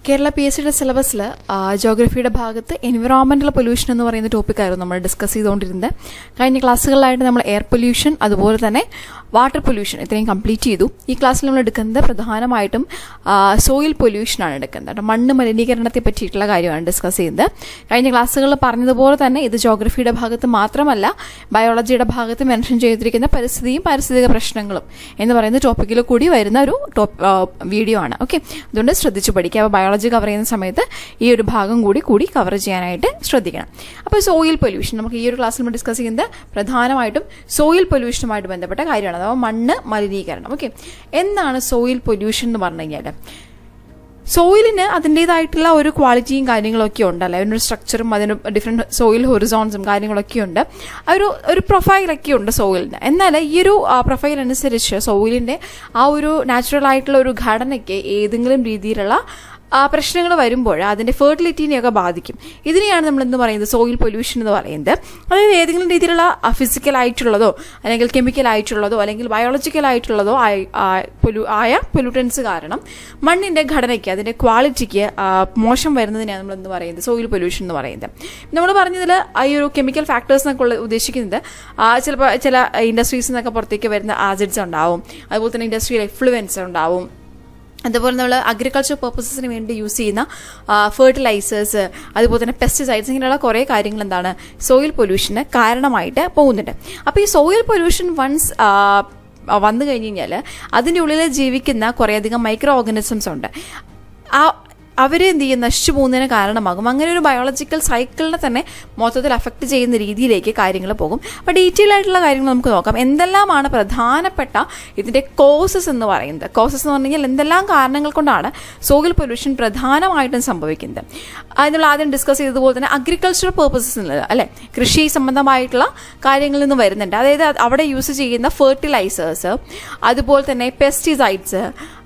Kerala P S സിയുടെ സിലബസിൽ ജോഗ്രഫിയുടെ ഭാഗത്ത് എൻവിറോൺമെന്റൽ പൊല്യൂഷൻ എന്ന് പറയുന്ന ടോപ്പിക്കായിരുന്നു നമ്മൾ ഡിസ്കസ് ചെയ്തുകൊണ്ടിരുന്നത് കഴിഞ്ഞ ക്ലാസ്സുകളിലായിട്ട് നമ്മൾ എയർ പൊല്യൂഷൻ അതുപോലെ തന്നെ വാട്ടർ പൊല്യൂഷൻ ഇത്രയും കംപ്ലീറ്റ് ചെയ്തു ഈ ക്ലാസ്സിൽ നമ്മൾ എടുക്കുന്നത് പ്രധാനമായിട്ടും സോയിൽ പൊല്യൂഷനാണ് എടുക്കുന്നത് കേട്ടോ മണ്ണ് മലിനീകരണത്തെ പറ്റിയിട്ടുള്ള കാര്യമാണ് ഡിസ്കസ് ചെയ്യുന്നത് കഴിഞ്ഞ ക്ലാസ്സുകളിൽ പറഞ്ഞതുപോലെ തന്നെ ഇത് ജോഗ്രഫിയുടെ ഭാഗത്ത് മാത്രമല്ല ബയോളജിയുടെ ഭാഗത്ത് മെൻഷൻ ചെയ്തിരിക്കുന്ന പരിസ്ഥിതിയും പാരിസ്ഥിതിക പ്രശ്നങ്ങളും എന്ന് പറയുന്ന ടോപ്പിക്കിൽ കൂടി വരുന്ന ഒരു ടോപ്പ് വീഡിയോ ആണ് ഓക്കെ അതുകൊണ്ട് ശ്രദ്ധിച്ചു പഠിക്കുക അപ്പോൾ ബയോളജി കവർ ചെയ്യുന്ന സമയത്ത് ഈ ഒരു ഭാഗം കൂടി കൂടി കവർ ചെയ്യാനായിട്ട് ശ്രദ്ധിക്കണം അപ്പോൾ സോയിൽ പൊല്യൂഷൻ നമുക്ക് ഈ ഒരു ക്ലാസ്സിൽ നമ്മൾ ഡിസ്കസ് ചെയ്യുന്നത് പ്രധാനമായിട്ടും സോയിൽ പൊല്യൂഷനുമായിട്ട് ബന്ധപ്പെട്ട കാര്യമാണ് അഥവാ മണ്ണ് മലിനീകരണം ഓക്കെ എന്താണ് സോയിൽ പൊല്യൂഷൻ എന്ന് പറഞ്ഞു കഴിഞ്ഞാൽ സോയിലിന് അതിൻ്റെതായിട്ടുള്ള ഒരു ക്വാളിറ്റിയും കാര്യങ്ങളൊക്കെ ഉണ്ടല്ലോ അതിനൊരു സ്ട്രക്ചറും അതിന് ഡിഫറെൻറ്റ് സോയിൽ ഹൊറിസോൺസും കാര്യങ്ങളൊക്കെ ഉണ്ട് ആ ഒരു ഒരു പ്രൊഫൈലൊക്കെ ഉണ്ട് സോയിലിന് എന്നാൽ ഈ ഒരു പ്രൊഫൈൽ അനുസരിച്ച് സോയിലിൻ്റെ ആ ഒരു നാച്ചുറൽ ആയിട്ടുള്ള ഒരു ഘടനയ്ക്ക് ഏതെങ്കിലും രീതിയിലുള്ള പ്രശ്നങ്ങൾ വരുമ്പോൾ അതിൻ്റെ ഫെർട്ടിലിറ്റീനെയൊക്കെ ബാധിക്കും ഇതിനെയാണ് നമ്മൾ എന്ന് പറയുന്നത് സോയിൽ പൊല്യൂഷൻ എന്ന് പറയുന്നത് അതായത് ഏതെങ്കിലും രീതിയിലുള്ള ഫിസിക്കൽ ആയിട്ടുള്ളതോ അല്ലെങ്കിൽ കെമിക്കൽ ആയിട്ടുള്ളതോ അല്ലെങ്കിൽ ബയോളജിക്കൽ ആയിട്ടുള്ളതോ ആയ പൊല്യൂട്ടൻസ് കാരണം മണ്ണിൻ്റെ ഘടനയ്ക്ക് അതിൻ്റെ ക്വാളിറ്റിക്ക് മോശം വരുന്നതിനെയാണ് നമ്മൾ എന്ന് പറയുന്നത് സോയിൽ പൊല്യൂഷൻ എന്ന് പറയുന്നത് നമ്മൾ പറഞ്ഞതിൽ ഈ ഒരു കെമിക്കൽ ഫാക്ടേഴ്സ് എന്നൊക്കെ ഉദ്ദേശിക്കുന്നത് ചിലപ്പോൾ ചില ഇൻഡസ്ട്രീസിൽ നിന്നൊക്കെ പുറത്തേക്ക് വരുന്ന ആസിഡ്സ് ഉണ്ടാവും അതുപോലെ തന്നെ ഇൻഡസ്ട്രിയൽ എഫ്ലുവൻസ് ഉണ്ടാവും അതുപോലെ നമ്മൾ അഗ്രികൾച്ചർ പർപ്പസസിന് വേണ്ടി യൂസ് ചെയ്യുന്ന ഫെർട്ടിലൈസേഴ്സ് അതുപോലെ തന്നെ പെസ്റ്റിസൈഡ്സ് ഇങ്ങനെയുള്ള കുറേ കാര്യങ്ങൾ എന്താണ് സോയിൽ പൊല്യൂഷന് കാരണമായിട്ട് പോകുന്നുണ്ട് അപ്പോൾ ഈ സോയിൽ പൊല്യൂഷൻ വൺസ് വന്നു കഴിഞ്ഞ് കഴിഞ്ഞാൽ അതിൻ്റെ ഉള്ളിൽ ജീവിക്കുന്ന കുറേയധികം മൈക്രോ ഓർഗാനിസംസ് ഉണ്ട് ആ അവർ എന്ത് ചെയ്യും നശിച്ചു പോകുന്നതിന് കാരണമാകും അങ്ങനെ ഒരു ബയോളജിക്കൽ സൈക്കിളിനെ തന്നെ മൊത്തത്തിൽ അഫക്റ്റ് ചെയ്യുന്ന രീതിയിലേക്ക് കാര്യങ്ങൾ പോകും അപ്പോൾ ഡീറ്റെയിൽ ആയിട്ടുള്ള കാര്യങ്ങൾ നമുക്ക് നോക്കാം എന്തെല്ലാമാണ് പ്രധാനപ്പെട്ട ഇതിൻ്റെ കോസസ് എന്ന് പറയുന്നത് കോസസ് എന്ന് പറഞ്ഞു കഴിഞ്ഞാൽ എന്തെല്ലാം കാരണങ്ങൾ കൊണ്ടാണ് സോയിൽ പൊല്യൂഷൻ പ്രധാനമായിട്ടും സംഭവിക്കുന്നത് അത് നമ്മൾ ആദ്യം ഡിസ്കസ് ചെയ്തതുപോലെ തന്നെ അഗ്രികൾച്ചറൽ പേർപ്പസസ് എന്നുള്ളത് അല്ലെ കൃഷി സംബന്ധമായിട്ടുള്ള കാര്യങ്ങളിൽ നിന്ന് വരുന്നുണ്ട് അതായത് അവിടെ യൂസ് ചെയ്യുന്ന ഫെർട്ടിലൈസേഴ്സ് അതുപോലെ തന്നെ പെസ്റ്റിസൈഡ്സ്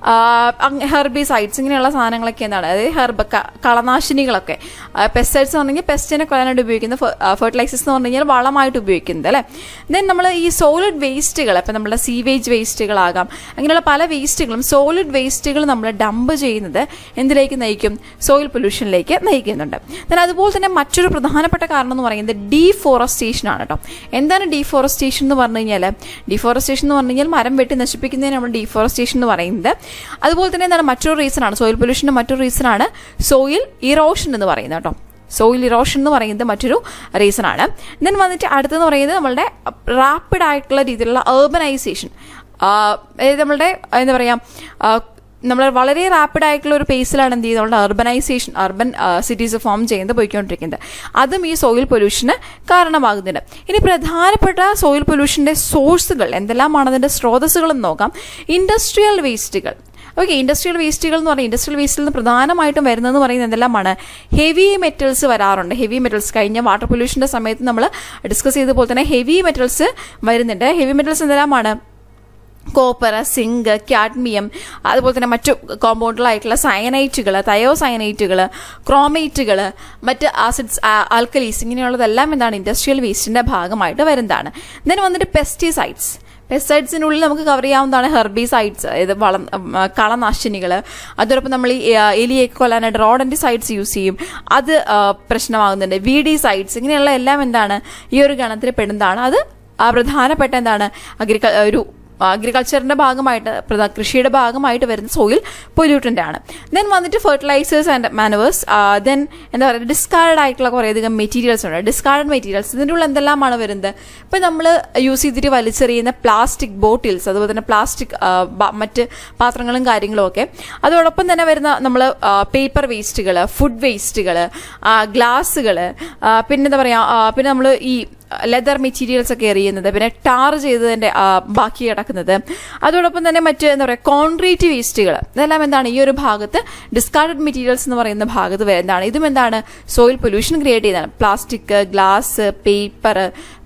ഹെർബിസൈഡ്സ് ഇങ്ങനെയുള്ള സാധനങ്ങളൊക്കെ എന്താണ് അതായത് ഹെർബ് കളനാശിനികളൊക്കെ പെസ്റ്റിസൈഡ്സ് എന്ന് പറഞ്ഞാൽ പെസ്റ്റിനെ കൊല്ലാനായിട്ട് ഉപയോഗിക്കുന്ന ഫെർട്ടിലൈസേഴ്സ് എന്ന് പറഞ്ഞു കഴിഞ്ഞാൽ വളമായിട്ട് ഉപയോഗിക്കുന്നത് അല്ലേ ദെൻ നമ്മൾ ഈ സോളിഡ് വേസ്റ്റുകൾ ഇപ്പം നമ്മുടെ സീവേജ് വേസ്റ്റുകളാകാം അങ്ങനെയുള്ള പല വേസ്റ്റുകളും സോളിഡ് വേസ്റ്റുകൾ നമ്മൾ ഡംപ് ചെയ്യുന്നത് എന്തിലേക്ക് നയിക്കും സോയിൽ പൊല്യൂഷനിലേക്ക് നയിക്കുന്നുണ്ട് ദെൻ അതുപോലെ തന്നെ മറ്റൊരു പ്രധാനപ്പെട്ട കാരണം എന്ന് പറയുന്നത് ഡീഫോറസ്റ്റേഷൻ ആണ് കേട്ടോ എന്താണ് ഡീഫോറസ്റ്റേഷൻ എന്ന് പറഞ്ഞു കഴിഞ്ഞാൽ ഡീഫോറസ്റ്റേഷൻ എന്ന് പറഞ്ഞു കഴിഞ്ഞാൽ മരം വെട്ടി നശിപ്പിക്കുന്നതിന് നമ്മൾ ഡീഫോറസ്റ്റേഷൻ എന്ന് പറയുന്നത് അതുപോലെ തന്നെ എന്താണ് മറ്റൊരു റീസൺ ആണ് സോയിൽ പൊല്യൂഷൻ്റെ മറ്റൊരു റീസൺ ആണ് സോയിൽ ഇറോഷൻ എന്ന് പറയുന്നത് കേട്ടോ സോയിൽ ഇറോഷൻ എന്ന് പറയുന്നത് മറ്റൊരു റീസൺ ആണ് ദെൻ വന്നിട്ട് അടുത്തെന്ന് പറയുന്നത് നമ്മളുടെ റാപ്പിഡ് ആയിട്ടുള്ള രീതിയിലുള്ള ഏർബനൈസേഷൻ അതായത് നമ്മളുടെ എന്താ പറയുക നമ്മൾ വളരെ റാപ്പിഡ് ആയിട്ടുള്ള ഒരു പേസിലാണ് എന്ത് ചെയ്യുന്നത് നമ്മുടെ അർബനൈസേഷൻ അർബൻ സിറ്റീസ് ഫോം ചെയ്യുന്നത് പോയിക്കൊണ്ടിരിക്കുന്നത് അതും ഈ സോയിൽ പൊല്യൂഷന് കാരണമാകുന്നുണ്ട് ഇനി പ്രധാനപ്പെട്ട സോയിൽ പൊല്യൂഷൻ്റെ സോഴ്സുകൾ എന്തെല്ലാമാണ് അതിൻ്റെ സ്രോതസ്സുകളെന്ന് നോക്കാം ഇൻഡസ്ട്രിയൽ വേസ്റ്റുകൾ ഓക്കെ ഇൻഡസ്ട്രിയൽ വേസ്റ്റുകൾ എന്ന് പറഞ്ഞാൽ ഇൻഡസ്ട്രിയൽ വേസ്റ്റിൽ നിന്ന് പ്രധാനമായിട്ടും വരുന്നതെന്ന് പറയുന്നത് എന്തെല്ലാമാണ് ഹെവി മെറ്റൽസ് വരാറുണ്ട് ഹെവി മെറ്റൽസ് കഴിഞ്ഞ വാട്ടർ പൊല്യൂഷൻ്റെ സമയത്ത് നമ്മൾ ഡിസ്കസ് ചെയ്ത പോലെ തന്നെ ഹെവി മെറ്റൽസ് വരുന്നുണ്ട് ഹെവി മെറ്റൽസ് എന്തെല്ലാമാണ് കോപ്പർ സിങ്ക് കാഡ്മിയം അതുപോലെ തന്നെ മറ്റു കോമ്പൗണ്ടുകളായിട്ടുള്ള സയനൈറ്റുകൾ തയോസയനൈറ്റുകൾ ക്രോമേറ്റുകൾ മറ്റ് ആസിഡ്സ് ആൽക്കലീസ് ഇങ്ങനെയുള്ളതെല്ലാം എന്താണ് ഇൻഡസ്ട്രിയൽ വേസ്റ്റിൻ്റെ ഭാഗമായിട്ട് വരുന്നതാണ് ദെൻ വന്നിട്ട് പെസ്റ്റിസൈഡ്സ് പെസ്റ്റിസൈഡ്സിനുള്ളിൽ നമുക്ക് കവർ ചെയ്യാവുന്നതാണ് ഹെർബിസൈഡ്സ് ഇത് വളം കളനാശിനികൾ അതോടൊപ്പം നമ്മൾ ഈ എലിയൊക്കെ കൊല്ലാനായിട്ട് റോഡൻറ്റിസൈഡ്സ് യൂസ് ചെയ്യും അത് പ്രശ്നമാകുന്നുണ്ട് വി ഡി സൈഡ്സ് ഇങ്ങനെയുള്ള എല്ലാം എന്താണ് ഈ ഒരു ഗണത്തിൽ പെടുന്നതാണ് അത് പ്രധാനപ്പെട്ട എന്താണ് അഗ്രിക ഒരു അഗ്രികൾച്ചറിന്റെ ഭാഗമായിട്ട് കൃഷിയുടെ ഭാഗമായിട്ട് വരുന്ന സോയിൽ പൊല്യൂട്ടൻ്റ് ആണ് ദെൻ വന്നിട്ട് ഫെർട്ടിലൈസേഴ്സ് ആൻഡ് മാനുവേഴ്സ് ദെൻ എന്താ പറയുക ഡിസ്കാർഡ് ആയിട്ടുള്ള കുറേയധികം മെറ്റീരിയൽസ് ഉണ്ട് ഡിസ്കാർഡ് മെറ്റീരിയൽസ് ഇതിൻ്റെ ഉള്ള എന്തെല്ലാമാണ് വരുന്നത് ഇപ്പം നമ്മൾ യൂസ് ചെയ്തിട്ട് വലിച്ചെറിയുന്ന പ്ലാസ്റ്റിക് ബോട്ടിൽസ് അതുപോലെ തന്നെ പ്ലാസ്റ്റിക് മറ്റ് പാത്രങ്ങളും കാര്യങ്ങളും ഒക്കെ അതോടൊപ്പം തന്നെ വരുന്ന നമ്മൾ പേപ്പർ വേസ്റ്റുകൾ ഫുഡ് വേസ്റ്റുകൾ ഗ്ലാസ്സുകൾ പിന്നെ എന്താ പറയുക പിന്നെ നമ്മൾ ഈ ലെതർ മെറ്റീരിയൽസ് ഒക്കെ എറിയുന്നത് പിന്നെ ടാർ ചെയ്തതിൻ്റെ ബാക്കി കിടക്കുന്നത് അതോടൊപ്പം തന്നെ മറ്റ് എന്താ പറയുക കോൺക്രീറ്റ് വേസ്റ്റുകൾ ഇതെല്ലാം എന്താണ് ഈ ഒരു ഭാഗത്ത് ഡിസ്കാർഡഡ് മെറ്റീരിയൽസ് എന്ന് പറയുന്ന ഭാഗത്ത് വരുന്നതാണ് ഇതും എന്താണ് സോയിൽ പൊല്യൂഷൻ ക്രിയേറ്റ് ചെയ്യുന്നതാണ് പ്ലാസ്റ്റിക് ഗ്ലാസ് പേപ്പർ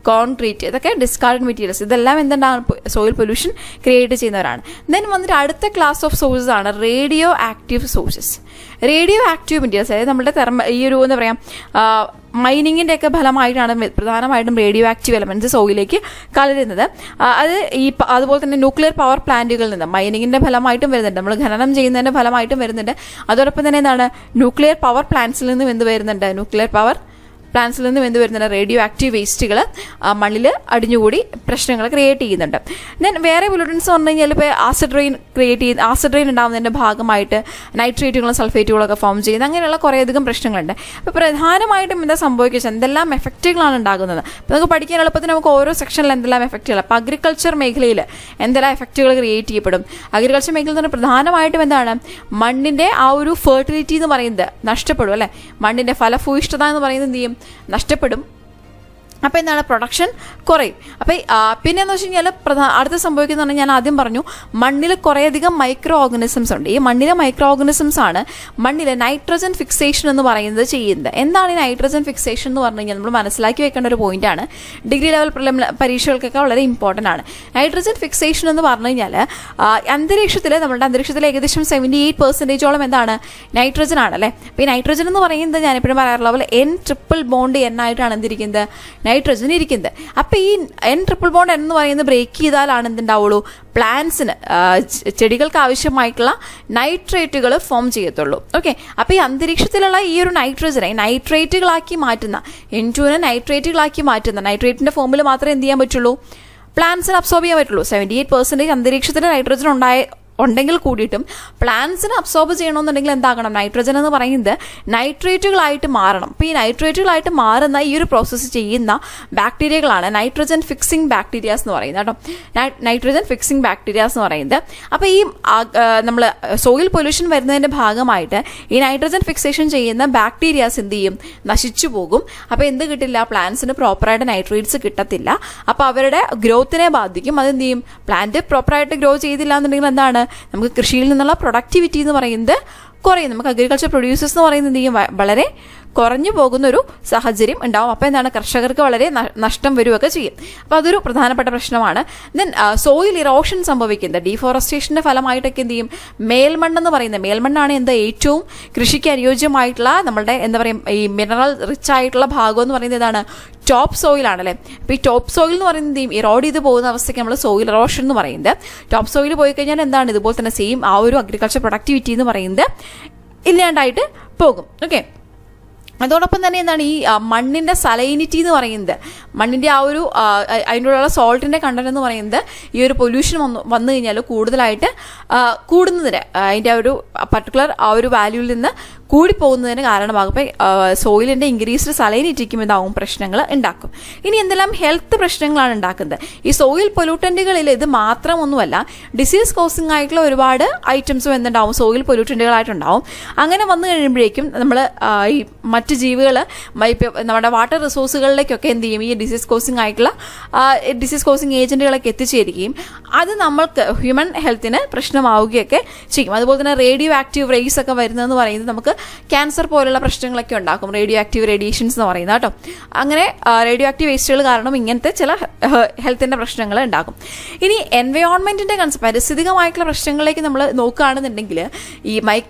കോൺക്രീറ്റ് ഇതൊക്കെ ഡിസ്കാർഡ് മെറ്റീരിയൽസ് ഇതെല്ലാം എന്താണ് സോയിൽ പൊല്യൂഷൻ ക്രിയേറ്റ് ചെയ്യുന്നവരാണ് ദെൻ വന്നിട്ട് അടുത്ത ക്ലാസ് ഓഫ് സോഴ്സസ് ആണ് radioactive sources radioactive materials അതായത് നമ്മുടെ തെർമ ഈ ഒരു എന്താ പറയുക മൈനിങ്ങിന്റെ ഒക്കെ ഫലമായിട്ടാണ് പ്രധാനമായിട്ടും റേഡിയോ ആക്റ്റീവ് എലമെന്റ്സ് സോയിലേക്ക് കലരുന്നത് അത് ഈ അതുപോലെ തന്നെ ന്യൂക്ലിയർ പവർ പ്ലാന്റുകളിൽ നിന്ന് മൈനിങ്ങിന്റെ ഫലമായിട്ടും വരുന്നുണ്ട് നമ്മൾ ഖനനം ചെയ്യുന്നതിന്റെ ഫലമായിട്ടും വരുന്നുണ്ട് അതോടൊപ്പം തന്നെ എന്താണ് ന്യൂക്ലിയർ പവർ പ്ലാന്റ്സിൽ നിന്നും എന്ത് വരുന്നുണ്ട് ന്യൂക്ലിയർ പവർ പ്ലാന്റ്സിൽ നിന്നും എന്ത് വരുന്നുണ്ട് റേഡിയോ ആക്റ്റീവ് വേസ്റ്റുകൾ മണ്ണിൽ അടിഞ്ഞുകൂടി പ്രശ്നങ്ങൾ ക്രിയേറ്റ് ചെയ്യുന്നുണ്ട് ദെൻ വേറെ പൊല്യൂട്ടൻസ് പറഞ്ഞു കഴിഞ്ഞാൽ ഇപ്പോൾ ആസിഡ് റെയിൻ ക്രിയേറ്റ് ചെയ്യുന്ന ആസിഡ് റെയിൻ ഉണ്ടാകുന്നതിൻ്റെ ഭാഗമായിട്ട് നൈട്രേറ്റുകളും സൾഫേറ്റുകളും ഒക്കെ ഫോം ചെയ്യുന്നത് അങ്ങനെയുള്ള കുറേയധികം പ്രശ്നങ്ങളുണ്ട് അപ്പോൾ പ്രധാനമായിട്ടും എന്താ സംഭവിക്കുക എന്തെല്ലാം എഫക്റ്റുകളാണ് ഉണ്ടാകുന്നത് അപ്പോൾ നമുക്ക് പഠിക്കാൻ എളുപ്പത്തിൽ നമുക്ക് ഓരോ സെക്ഷനിൽ എന്തെല്ലാം എഫക്റ്റുകൾ അപ്പോൾ അഗ്രികൾച്ചർ മേഖലയിൽ എന്തെല്ലാം എഫക്റ്റുകൾ ക്രിയേറ്റ് ചെയ്യപ്പെടും അഗ്രികൾച്ചർ മേഖലയിൽ തന്നെ പ്രധാനമായിട്ടും എന്താണ് മണ്ണിൻ്റെ ആ ഒരു ഫെർട്ടിലിറ്റി എന്ന് പറയുന്നത് നഷ്ടപ്പെടും അല്ലേ മണ്ണിൻ്റെ ഫലഭൂയിഷ്ഠത എന്ന് പറയുന്നത് എന്ത് ചെയ്യും നഷ്ടപ്പെടും അപ്പോൾ എന്താണ് പ്രൊഡക്ഷൻ കുറയും അപ്പോൾ പിന്നെ എന്ന് വെച്ച് കഴിഞ്ഞാൽ പ്രധാന അടുത്ത സംഭവിക്കുന്ന പറഞ്ഞാൽ ഞാൻ ആദ്യം പറഞ്ഞു മണ്ണിൽ കുറേയധികം മൈക്രോ ഓർഗനിസംസ് ഉണ്ട് ഈ മണ്ണിലെ മൈക്രോ ഓർഗനിസംസ് ആണ് മണ്ണിലെ നൈട്രജൻ ഫിക്സേഷൻ എന്ന് പറയുന്നത് ചെയ്യുന്നത് എന്താണ് ഈ നൈട്രജൻ ഫിക്സേഷൻ എന്ന് പറഞ്ഞു കഴിഞ്ഞാൽ നമ്മൾ മനസ്സിലാക്കി വെക്കേണ്ട ഒരു പോയിന്റാണ് ഡിഗ്രി ലെവൽ പരീക്ഷകൾക്കൊക്കെ വളരെ ഇമ്പോർട്ടൻ്റ് ആണ് നൈട്രജൻ ഫിക്സേഷൻ എന്ന് പറഞ്ഞു കഴിഞ്ഞാൽ അന്തരീക്ഷത്തിൽ നമ്മുടെ അന്തരീക്ഷത്തിൽ ഏകദേശം സെവൻറ്റി എയ്റ്റ് പെർസെൻറ്റേജോളം എന്താണ് നൈട്രജൻ ആണ് അല്ലേ അപ്പോൾ ഈ നൈട്രജൻ എന്ന് പറയുന്നത് ഞാൻ എപ്പോഴും പറയാറുള്ള പോലെ എൻ ട്രിപ്പിൾ ബോണ്ട് എൻ ആയിട്ടാണ് എന്തിരിക്കുന്നത് നൈട്രജൻ ഇരിക്കുന്നത് അപ്പോൾ ഈ എൻ ട്രിപ്പിൾ ബോണ്ട് എന്ന് പറയുന്നത് ബ്രേക്ക് ചെയ്താലാണ് എന്തുണ്ടാവുള്ളൂ പ്ലാന്റ്സിന് ചെടികൾക്ക് ആവശ്യമായിട്ടുള്ള നൈട്രേറ്റുകൾ ഫോം ചെയ്യത്തുള്ളൂ ഓക്കെ അപ്പോൾ ഈ അന്തരീക്ഷത്തിലുള്ള ഈ ഒരു നൈട്രജനെ നൈട്രേറ്റുകളാക്കി മാറ്റുന്ന എൻ ടുവിനെ നൈട്രേറ്റുകളാക്കി മാറ്റുന്ന നൈട്രേറ്റിന്റെ ഫോമിൽ മാത്രമേ എന്ത് ചെയ്യാൻ പറ്റുള്ളൂ പ്ലാന്റ്സിന് അബ്സോർബ് ചെയ്യാൻ പറ്റുള്ളൂ സെവൻറ്റി എയ്റ്റ് പെർസെൻറ്റേജ് അന്തരീക്ഷത്തിൽ നൈട്രജൻ ഉണ്ടായ ഉണ്ടെങ്കിൽ കൂടിയിട്ടും പ്ലാന്റ്സിന് അബ്സോർബ് ചെയ്യണമെന്നുണ്ടെങ്കിൽ എന്താകണം നൈട്രജൻ എന്ന് പറയുന്നത് നൈട്രേറ്റുകളായിട്ട് മാറണം അപ്പോൾ ഈ നൈട്രേറ്റുകളായിട്ട് മാറുന്ന ഈ ഒരു പ്രോസസ്സ് ചെയ്യുന്ന ബാക്ടീരിയകളാണ് നൈട്രജൻ ഫിക്സിംഗ് ബാക്ടീരിയാസ് എന്ന് പറയുന്നത് കേട്ടോ നൈട്രജൻ ഫിക്സിംഗ് ബാക്ടീരിയാസ് എന്ന് പറയുന്നത് അപ്പോൾ ഈ നമ്മൾ സോയിൽ പൊല്യൂഷൻ വരുന്നതിൻ്റെ ഭാഗമായിട്ട് ഈ നൈട്രജൻ ഫിക്സേഷൻ ചെയ്യുന്ന ബാക്ടീരിയാസ് എന്ത് ചെയ്യും നശിച്ചു പോകും അപ്പോൾ എന്ത് കിട്ടില്ല പ്ലാന്റ്സിന് പ്രോപ്പറായിട്ട് നൈട്രേറ്റ്സ് കിട്ടത്തില്ല അപ്പോൾ അവരുടെ ഗ്രോത്തിനെ ബാധിക്കും അതെന്ത് ചെയ്യും പ്ലാന്റ് പ്രോപ്പറായിട്ട് ഗ്രോ ചെയ്തില്ല എന്നുണ്ടെങ്കിൽ എന്താണ് നമുക്ക് കൃഷിയിൽ നിന്നുള്ള പ്രൊഡക്ടിവിറ്റി എന്ന് പറയുന്നത് കുറയും നമുക്ക് അഗ്രികൾച്ചർ പ്രൊഡ്യൂസേഴ്സ് എന്ന് പറയുന്നത് എന്ത് ചെയ്യും വളരെ കുറഞ്ഞു പോകുന്ന ഒരു സാഹചര്യം ഉണ്ടാവും അപ്പോൾ എന്താണ് കർഷകർക്ക് വളരെ നഷ്ടം വരികയൊക്കെ ചെയ്യും അപ്പോൾ അതൊരു പ്രധാനപ്പെട്ട പ്രശ്നമാണ് ദെൻ സോയിൽ ഇറോഷൻ സംഭവിക്കുന്നത് ഡീഫോറസ്റ്റേഷന്റെ ഫലമായിട്ടൊക്കെ എന്ത് ചെയ്യും മേൽമണ്ണെന്ന് പറയുന്നത് മേൽമണ്ണാണ് എന്താ ഏറ്റവും കൃഷിക്ക് അനുയോജ്യമായിട്ടുള്ള നമ്മളുടെ എന്താ പറയുക ഈ മിനറൽ റിച്ച് ആയിട്ടുള്ള ഭാഗം എന്ന് പറയുന്നത് ഏതാണ് ടോപ്പ് സോയിൽ ആണല്ലേ അപ്പോൾ ഈ ടോപ്പ് സോയിൽ എന്ന് പറയുന്നത് ഇറോഡ് ചെയ്ത് പോകുന്ന അവസ്ഥയ്ക്ക് നമ്മൾ സോയിൽ ഇറോഷൻ എന്ന് പറയുന്നത് ടോപ്പ് സോയിൽ പോയി കഴിഞ്ഞാൽ എന്താണ് ഇതുപോലെ തന്നെ സെയിം ആ ഒരു അഗ്രികൾച്ചർ പ്രൊഡക്ടിവിറ്റി എന്ന് പറയുന്നത് ഇല്ലാണ്ടായിട്ട് പോകും ഓക്കെ അതോടൊപ്പം തന്നെ എന്താണ് ഈ മണ്ണിന്റെ സലൈനിറ്റി എന്ന് പറയുന്നത് മണ്ണിന്റെ ആ ഒരു അതിൻ്റെ ഉള്ള സോൾട്ടിന്റെ കണ്ടന്റ് എന്ന് പറയുന്നത് ഈ ഒരു പൊല്യൂഷൻ വന്നു വന്നു കഴിഞ്ഞാൽ കൂടുതലായിട്ട് കൂടുന്നതിന് അതിന്റെ ആ ഒരു പർട്ടിക്കുലർ ആ ഒരു വാല്യൂവിൽ നിന്ന് കൂടിപ്പോകുന്നതിന് കാരണമാകും അപ്പോൾ സോയിലിന്റെ ഇൻക്രീസ്ഡ് സലൈനിറ്റിക്കും ഇതാവും പ്രശ്നങ്ങൾ ഉണ്ടാക്കും ഇനി എന്തെല്ലാം ഹെൽത്ത് പ്രശ്നങ്ങളാണ് ഉണ്ടാക്കുന്നത് ഈ സോയിൽ പൊല്യൂട്ടന്റുകളിൽ ഇത് മാത്രമൊന്നുമല്ല ഡിസീസ് കോസിംഗ് ആയിട്ടുള്ള ഒരുപാട് ഐറ്റംസും എന്തുണ്ടാവും സോയിൽ പൊല്യൂട്ടന്റുകളായിട്ടുണ്ടാവും അങ്ങനെ വന്നു കഴിയുമ്പോഴേക്കും നമ്മൾ ഈ മറ്റ് ജീവികൾ നമ്മുടെ വാട്ടർ റിസോഴ്സുകളിലേക്കൊക്കെ എന്ത് ചെയ്യും ഈ ഡിസീസ് കോസിംഗ് ആയിട്ടുള്ള ഡിസീസ് കോസിംഗ് ഏജന്റുകളൊക്കെ എത്തിച്ചേരുകയും അത് നമ്മൾക്ക് ഹ്യൂമൻ ഹെൽത്തിന് പ്രശ്നമാവുകയൊക്കെ ചെയ്യും അതുപോലെ തന്നെ റേഡിയോ ആക്റ്റീവ് റേസ് ഒക്കെ വരുന്നതെന്ന് പറയുന്നത് നമുക്ക് ക്യാൻസർ പോലുള്ള പ്രശ്നങ്ങളൊക്കെ ഉണ്ടാക്കും റേഡിയോ ആക്റ്റീവ് റേഡിയേഷൻസ് എന്ന് പറയുന്നത് കേട്ടോ അങ്ങനെ റേഡിയോ ആക്റ്റീവ് വേസ്റ്റുകൾ കാരണം ഇങ്ങനത്തെ ചില ഹെൽത്തിന്റെ പ്രശ്നങ്ങൾ ഉണ്ടാകും ഇനി എൻവയോൺമെന്റിന്റെ കൺസെപ്റ്റ് പരിസ്ഥിതികമായിട്ടുള്ള പ്രശ്നങ്ങളിലേക്ക് നമ്മൾ നോക്കുകയാണെന്നുണ്ടെങ്കിൽ ഈ മൈക്ക്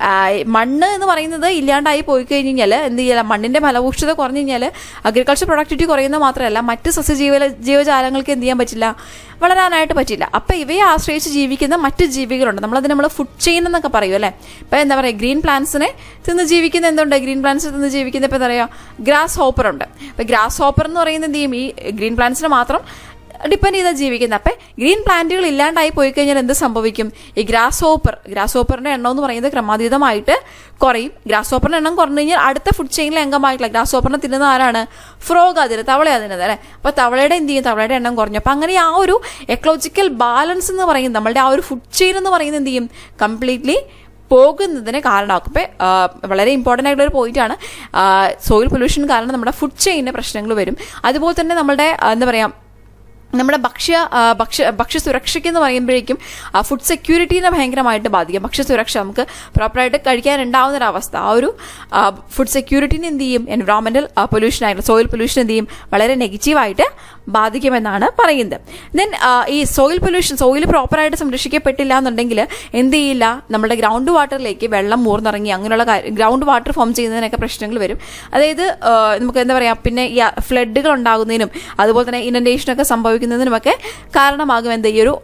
മണ്ണ് എന്ന് പറയുന്നത് ഇല്ലാണ്ടായി പോയി കഴിഞ്ഞ് കഴിഞ്ഞാൽ എന്ത് ചെയ്യില്ല മണ്ണിന്റെ ഫലഭൂഷ്ഠത കുറഞ്ഞു കഴിഞ്ഞാൽ അഗ്രികൾച്ചർ പ്രൊഡക്ടിവിറ്റി കുറയുന്നത് മാത്രമല്ല മറ്റ് സസ്യജീവ ജീവജാലങ്ങൾക്ക് എന്ത് ചെയ്യാൻ പറ്റില്ല വളരാനായിട്ട് പറ്റില്ല അപ്പം ഇവയെ ആശ്രയിച്ച് ജീവിക്കുന്ന മറ്റ് ജീവികളുണ്ട് നമ്മളതിന് നമ്മൾ ഫുഡ് ചെയിൻ എന്നൊക്കെ പറയും അല്ലേ ഇപ്പം എന്താ പറയുക ഗ്രീൻ പ്ലാന്റ്സിനെ തിന്ന് ജീവിക്കുന്ന എന്തുണ്ട് ഗ്രീൻ പ്ലാന്റ്സ് തിന്ന് ജീവിക്കുന്ന ഇപ്പം എന്താ പറയുക ഗ്രാസ് ഹോപ്പർ ഉണ്ട് അപ്പം ഗ്രാസ് ഹോപ്പർ എന്ന് പറയുന്നത് എന്ത് ചെയ്യും ഈ ഗ്രീൻ പ്ലാന്റ്സിനെ മാത്രം ഡിപ്പെൻഡ് ചെയ്താൽ ജീവിക്കുന്നത് അപ്പം ഗ്രീൻ പ്ലാന്റുകൾ ഇല്ലാണ്ടായി പോയി കഴിഞ്ഞാൽ എന്ത് സംഭവിക്കും ഈ ഗ്രാസ് ഹോപ്പർ ഗ്രാസ് ഹോപ്പറിന്റെ എണ്ണം എന്ന് പറയുന്നത് ക്രമാതീതമായിട്ട് കുറയും ഗ്രാസ് ഹോപ്പറിന്റെ എണ്ണം കുറഞ്ഞു കഴിഞ്ഞാൽ അടുത്ത ഫുഡ് ചെയിനിലെ അംഗമായിട്ടുള്ള ഗ്രാസ് ഹോപ്പറിനെ തിന്നുന്ന ആരാണ് ഫ്രോഗ് അതിന് തവള അതിനത് അല്ലേ അപ്പോൾ തവളയുടെ എന്ത് ചെയ്യും തവളയുടെ എണ്ണം കുറഞ്ഞു അപ്പം അങ്ങനെ ആ ഒരു എക്ലോജിക്കൽ ബാലൻസ് എന്ന് പറയുന്നത് നമ്മളുടെ ആ ഒരു ഫുഡ് ചെയിൻ എന്ന് പറയുന്നത് എന്ത് ചെയ്യും കംപ്ലീറ്റ്ലി പോകുന്നതിന് കാരണമാക്കും ഇപ്പം വളരെ ഇമ്പോർട്ടൻ്റ് ആയിട്ടുള്ള ഒരു പോയിന്റാണ് സോയിൽ പൊല്യൂഷൻ കാരണം നമ്മുടെ ഫുഡ് ചെയിനിന് പ്രശ്നങ്ങൾ വരും അതുപോലെ തന്നെ നമ്മുടെ എന്താ പറയുക നമ്മുടെ ഭക്ഷ്യ ഭക്ഷ്യ ഭക്ഷ്യസുരക്ഷയ്ക്ക് എന്ന് പറയുമ്പോഴേക്കും ഫുഡ് സെക്യൂരിറ്റീനെ ഭയങ്കരമായിട്ട് ബാധിക്കും ഭക്ഷ്യസുരക്ഷ നമുക്ക് പ്രോപ്പറായിട്ട് കഴിക്കാനുണ്ടാവുന്ന ഒരു അവസ്ഥ ആ ഒരു ഫുഡ് സെക്യൂരിറ്റീനെ എന്ത് ചെയ്യും എൻവറോൺമെന്റൽ പൊല്യൂഷൻ ആയിട്ടുള്ള സോയിൽ പൊല്യൂഷൻ എന്ത് ചെയ്യും വളരെ നെഗറ്റീവായിട്ട് ബാധിക്കുമെന്നാണ് പറയുന്നത് ദെൻ ഈ സോയിൽ പൊല്യൂഷൻ സോയിൽ പ്രോപ്പറായിട്ട് സംരക്ഷിക്കപ്പെട്ടില്ല എന്നുണ്ടെങ്കിൽ എന്ത് ചെയ്യില്ല നമ്മുടെ ഗ്രൗണ്ട് വാട്ടറിലേക്ക് വെള്ളം മൂർന്നിറങ്ങി അങ്ങനെയുള്ള ഗ്രൗണ്ട് വാട്ടർ ഫോം ചെയ്യുന്നതിനൊക്കെ പ്രശ്നങ്ങൾ വരും അതായത് ആ, നമുക്ക് എന്താ പറയുക പിന്നെ ഈ ഫ്ലഡുകൾ ഉണ്ടാകുന്നതിനും അതുപോലെ തന്നെ ഇനൻഡേഷനൊക്കെ സംഭവിക്കുന്നതിനുമൊക്കെ കാരണമാകും എന്ത് ഈ ഒരു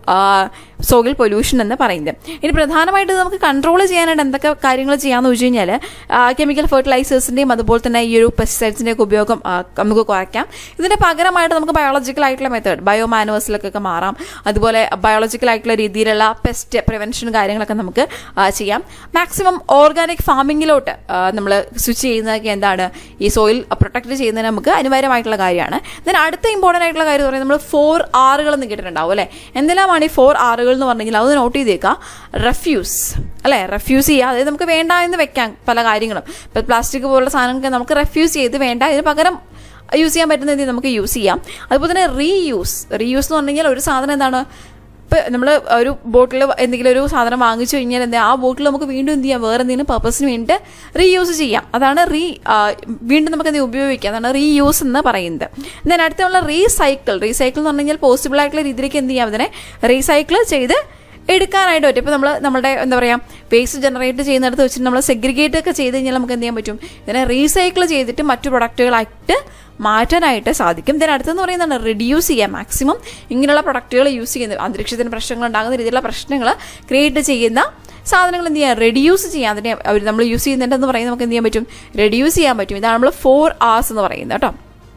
സോയിൽ പൊല്യൂഷൻ എന്ന് പറയുന്നത് ഇനി പ്രധാനമായിട്ട് ഇത് നമുക്ക് കൺട്രോൾ ചെയ്യാനായിട്ട് എന്തൊക്കെ കാര്യങ്ങൾ ചെയ്യാമെന്ന് വെച്ച് കഴിഞ്ഞാൽ കെമിക്കൽ ഫെർട്ടിലൈസേഴ്സിൻ്റെയും അതുപോലെ തന്നെ ഈ ഒരു പെസ്റ്റിസൈഡ്സിൻ്റെ ഒക്കെ ഉപയോഗം ആ, നമുക്ക് കുറയ്ക്കാം ഇതിന് പകരമായിട്ട് നമുക്ക് ബയോളജിക്കൽ ആയിട്ടുള്ള മെത്തേഡ് ബയോ മാനുവേഴ്സിലൊക്കെ മാറാം അതുപോലെ ബയോളജിക്കൽ ആയിട്ടുള്ള രീതിയിലുള്ള പെസ്റ്റ് പ്രിവെൻഷൻ കാര്യങ്ങളൊക്കെ നമുക്ക് ആ, ചെയ്യാം മാക്സിമം ഓർഗാനിക് ഫാമിങ്ങിലോട്ട് നമ്മൾ സ്വിച്ച് ചെയ്യുന്നതൊക്കെ എന്താണ് ഈ സോയിൽ പ്രൊട്ടക്ട് ചെയ്യുന്നതിന് നമുക്ക് അനിവാര്യമായിട്ടുള്ള കാര്യമാണ് ദെൻ അടുത്ത ഇമ്പോർട്ടൻ്റ് ആയിട്ടുള്ള കാര്യം എന്ന് പറയുന്നത് നമ്മൾ ഫോർ ആറുകൾ എന്ന് കേട്ടിട്ടുണ്ടാവും അല്ലേ എന്തെല്ലാമാണ് ഈ ഫോർ ആറുകൾ എന്ന് പറഞ്ഞെങ്കിൽ അത് നോട്ട് ചെയ്തേക്കുക റെഫ്യൂസ് അല്ലേ റെഫ്യൂസ് ചെയ്യുക അതായത് നമുക്ക് വേണ്ട എന്ന് വെക്കാം പല കാര്യങ്ങളും ഇപ്പം പ്ലാസ്റ്റിക് പോലുള്ള സാധനങ്ങൾക്ക് നമുക്ക് റെഫ്യൂസ് ചെയ്ത് വേണ്ട ഇതിന് പകരം യൂസ് ചെയ്യാൻ പറ്റുന്ന രീതിയിൽ നമുക്ക് യൂസ് ചെയ്യാം അതുപോലെ തന്നെ റീയൂസ് റീയൂസ് എന്ന് പറഞ്ഞാൽ ഒരു സാധനം എന്താണ് ഇപ്പം നമ്മൾ ഒരു ബോട്ടിൽ എന്തെങ്കിലും ഒരു സാധനം വാങ്ങിച്ചു കഴിഞ്ഞാൽ എന്താ ആ ബോട്ടിൽ നമുക്ക് വീണ്ടും എന്ത് ചെയ്യാം വേറെ എന്തെങ്കിലും പർപ്പസിന് വേണ്ടി റീയൂസ് ചെയ്യാം അതാണ് റീ വീണ്ടും നമുക്ക് എന്ത് ഉപയോഗിക്കാം അതാണ് റീയൂസ് എന്ന് പറയുന്നത് ദെൻ അടുത്തുള്ള റീസൈക്കിൾ റീസൈക്കിൾ എന്ന് പറഞ്ഞു കഴിഞ്ഞാൽ പോസിബിൾ ആയിട്ടുള്ള രീതിയിലേക്ക് എന്ത് ചെയ്യാം അതിനെ റീസൈക്കിൾ ചെയ്ത് എടുക്കാനായിട്ട് പറ്റും ഇപ്പോൾ നമ്മൾ നമ്മുടെ എന്താ പറയുക വേസ്റ്റ് ജനറേറ്റ് ചെയ്യുന്നിടത്ത് വെച്ചിട്ട് നമ്മൾ സെഗ്രിഗേറ്റ് ഒക്കെ ചെയ്ത് കഴിഞ്ഞാൽ നമുക്ക് എന്ത് ചെയ്യാൻ പറ്റും ഇതിനെ റീസൈക്കിൾ ചെയ്തിട്ട് മറ്റു പ്രൊഡക്റ്റുകളായിട്ട് മാറ്റാനായിട്ട് സാധിക്കും ഇതിന് അടുത്തെന്ന് പറയുന്നതാണ് റിഡ്യൂസ് ചെയ്യുക മാക്സിമം ഇങ്ങനെയുള്ള പ്രൊഡക്റ്റുകൾ യൂസ് ചെയ്യുന്നത് അന്തരീക്ഷത്തിന് പ്രശ്നങ്ങൾ ഉണ്ടാകുന്ന രീതിയിലുള്ള പ്രശ്നങ്ങൾ ക്രിയേറ്റ് ചെയ്യുന്ന സാധനങ്ങൾ എന്ത് ചെയ്യാം റെഡ്യൂസ് ചെയ്യാം അതിനെ അവർ നമ്മൾ യൂസ് ചെയ്യുന്നുണ്ടെന്ന് പറയുന്നത് നമുക്ക് എന്ത് ചെയ്യാൻ പറ്റും റെഡ്യൂസ് ചെയ്യാൻ പറ്റും ഇതാണ് നമ്മൾ ഫോർ ആർസ് എന്ന് പറയുന്നത് കേട്ടോ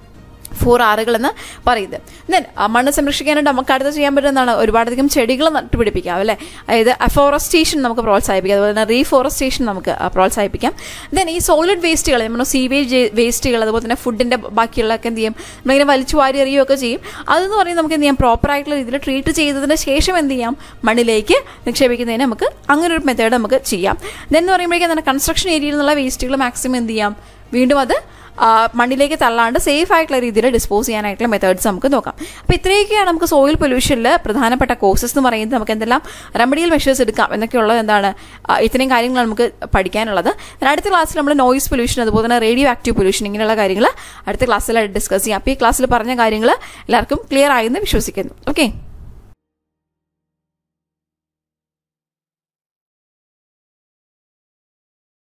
ഫോർ ആറുകൾ എന്ന് പറയുന്നത് ദെൻ മണ്ണ് സംരക്ഷിക്കാനായിട്ട് നമുക്ക് അടുത്ത് ചെയ്യാൻ പറ്റുന്നതാണ് ഒരുപാടധികം ചെടികൾ നട്ടുപിടിപ്പിക്കാം അല്ലേ അതായത് അഫോറസ്റ്റേഷൻ നമുക്ക് പ്രോത്സാഹിപ്പിക്കാം അതുപോലെ തന്നെ റീഫോറസ്റ്റേഷൻ നമുക്ക് ആ, പ്രോത്സാഹിപ്പിക്കാം ദെൻ ഈ സോളിഡ് വേസ്റ്റുകൾ നമ്മുടെ സീവേജ് വേസ്റ്റുകൾ അതുപോലെ തന്നെ ഫുഡിൻ്റെ ബാക്കിയുള്ളതൊക്കെ എന്ത് ചെയ്യും നമ്മളിങ്ങനെ വലിച്ചു വാരി എറിയുകയൊക്കെ ചെയ്യും അതെന്ന് പറയുന്നത് നമുക്ക് എന്ത് ചെയ്യാം പ്രോപ്പറായിട്ടുള്ള രീതിയിൽ ട്രീറ്റ് ചെയ്തതിന് ശേഷം എന്ത് ചെയ്യാം മണ്ണിലേക്ക് നിക്ഷേപിക്കുന്നതിന് നമുക്ക് അങ്ങനെ ഒരു മെത്തേഡ് നമുക്ക് ചെയ്യാം ദെൻ എന്ന് പറയുമ്പോഴേക്കും തന്നെ കൺസ്ട്രക്ഷൻ ഏരിയയിൽ നിന്നുള്ള വേസ്റ്റുകൾ മാക്സിമം എന്ത് ചെയ്യാം വീണ്ടും അത് ആ, മണ്ണിലേക്ക് തള്ളാണ്ട് സേഫ് ആയിട്ടുള്ള രീതിയിൽ ഡിസ്പോസ് ചെയ്യാനായിട്ടുള്ള മെത്തേഡ്സ് നമുക്ക് നോക്കാം അപ്പോൾ ഇത്രയൊക്കെയാണ് നമുക്ക് സോയിൽ പൊല്യൂഷനിൽ പ്രധാനപ്പെട്ട കോസസ് എന്ന് പറയുന്നത് നമുക്ക് എന്തെല്ലാം റെമഡിയൽ മെഷേഴ്സ് എടുക്കാം എന്നൊക്കെയുള്ളത് എന്താണ് ആ, ഇത്രയും കാര്യങ്ങൾ നമുക്ക് പഠിക്കാനുള്ളത് then അടുത്ത ക്ലാസ്സിൽ നമ്മൾ നോയിസ് പൊല്യൂഷൻ അതുപോലെ തന്നെ റേഡിയോ ആക്റ്റീവ് പൊല്യൂഷൻ ഇങ്ങനെയുള്ള കാര്യങ്ങൾ അടുത്ത ക്ലാസ്സിൽ ഡിസ്കസ് ചെയ്യാം അപ്പോൾ ഈ ക്ലാസ്സിൽ പറഞ്ഞ കാര്യങ്ങൾ എല്ലാവർക്കും ക്ലിയർ ആയെന്ന് വിശ്വസിക്കുന്നു ഓക്കെ